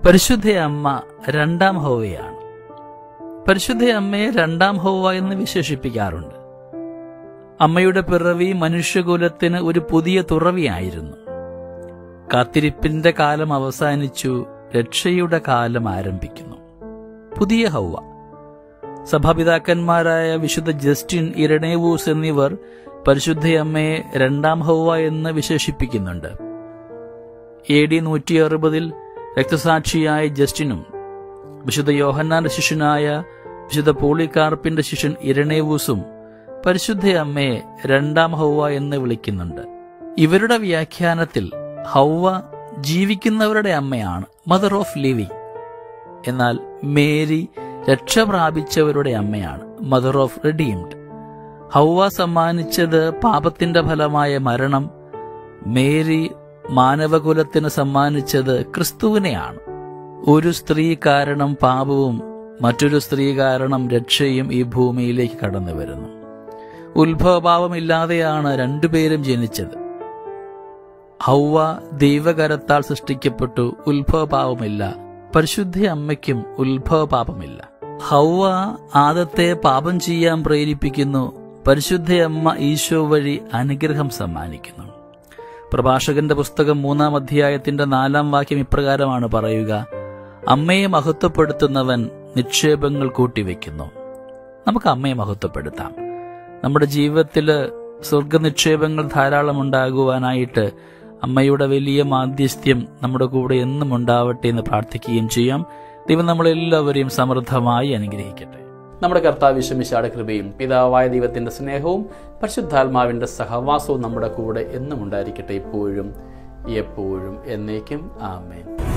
പരിശുദ്ധ അമ്മ രണ്ടാം ഹൗവയാണ് പരിശുദ്ധ അമ്മയെ രണ്ടാം ഹൗവ എന്ന് വിശേഷിപ്പിക്കാറുണ്ട് അമ്മയുടെ പിറവി മനുഷ്യകുലത്തിന് ഒരു പുതിയ തുറവിയായിരുന്നു കാത്തിരിപ്പിന്റെ കാലം അവസാനിച്ചു രക്ഷയുടെ കാലം ആരംഭിക്കുന്നു പുതിയ ഹൗവ സഭാപിതാക്കന്മാരായ വിശുദ്ധ ജസ്റ്റിൻ ഇരണേവൂസ് എന്നിവർ പരിശുദ്ധ അമ്മയെ രണ്ടാം ഹൗവ എന്ന് വിശേഷിപ്പിക്കുന്നുണ്ട് എ ഡി നൂറ്റി അറുപതിൽ രക്തസാക്ഷിയായ ജസ്റ്റിനും വിശുദ്ധ യോഹന്നാന്റെ ശിഷ്യനായ വിശുദ്ധ പോളികാർപ്പിന്റെ ശിഷ്യൻ ഇരണേവൂസും പരിശുദ്ധ അമ്മയെ രണ്ടാം ഹൗവ എന്ന് വിളിക്കുന്നുണ്ട് ഇവരുടെ വ്യാഖ്യാനത്തിൽ ഹൗവ ജീവിക്കുന്നവരുടെ അമ്മയാണ് മദർ ഓഫ് ലിവിംഗ് എന്നാൽ മേരി രക്ഷ പ്രാപിച്ചവരുടെ അമ്മയാണ് മദർ ഓഫ് റിഡീംഡ് ഹൗവ സമ്മാനിച്ചത് പാപത്തിന്റെ ഫലമായ മരണം മേരി മാനവകുലത്തിന് സമ്മാനിച്ചത് ക്രിസ്തുവിനെയാണ് ഒരു സ്ത്രീ കാരണം പാപവും മറ്റൊരു സ്ത്രീ കാരണം രക്ഷയും ഈ ഭൂമിയിലേക്ക് കടന്നു വരുന്നു ഉത്ഭവഭാവമില്ലാതെയാണ് രണ്ടുപേരും ജനിച്ചത് ഹൗവ ദൈവകരത്താൽ സൃഷ്ടിക്കപ്പെട്ടു ഉത്ഭവഭാവമില്ല പരിശുദ്ധ അമ്മയ്ക്കും ഉത്ഭവപാപമില്ല ഹൗവ ആദത്തെ പാപം ചെയ്യാൻ പ്രേരിപ്പിക്കുന്നു പരിശുദ്ധ അമ്മ ഈശോ വഴി അനുഗ്രഹം സമ്മാനിക്കുന്നു പ്രഭാഷകന്റെ പുസ്തകം മൂന്നാം അധ്യായത്തിന്റെ നാലാം വാക്യം ഇപ്രകാരമാണ് പറയുക അമ്മയെ മഹത്വപ്പെടുത്തുന്നവൻ നിക്ഷേപങ്ങൾ കൂട്ടിവെക്കുന്നു നമുക്ക് അമ്മയെ മഹത്വപ്പെടുത്താം നമ്മുടെ ജീവിതത്തിൽ സ്വർഗനിക്ഷേപങ്ങൾ ധാരാളം ഉണ്ടാകുവാനായിട്ട് അമ്മയുടെ വലിയ മാധ്യസ്ഥ്യം നമ്മുടെ കൂടെ എന്നും ഉണ്ടാവട്ടെ എന്ന് പ്രാർത്ഥിക്കുകയും ചെയ്യാം ദൈവം നമ്മളെല്ലാവരെയും സമൃദ്ധമായി അനുഗ്രഹിക്കട്ടെ നമ്മുടെ കർത്താവിശ്വമിശാടെ കൃപയും പിതാവായ ദൈവത്തിന്റെ സ്നേഹവും പരിശുദ്ധാത്മാവിന്റെ സഹവാസവും നമ്മുടെ കൂടെ എന്നും ഉണ്ടായിരിക്കട്ടെ ഇപ്പോഴും എപ്പോഴും എന്നേക്കും ആമേൻ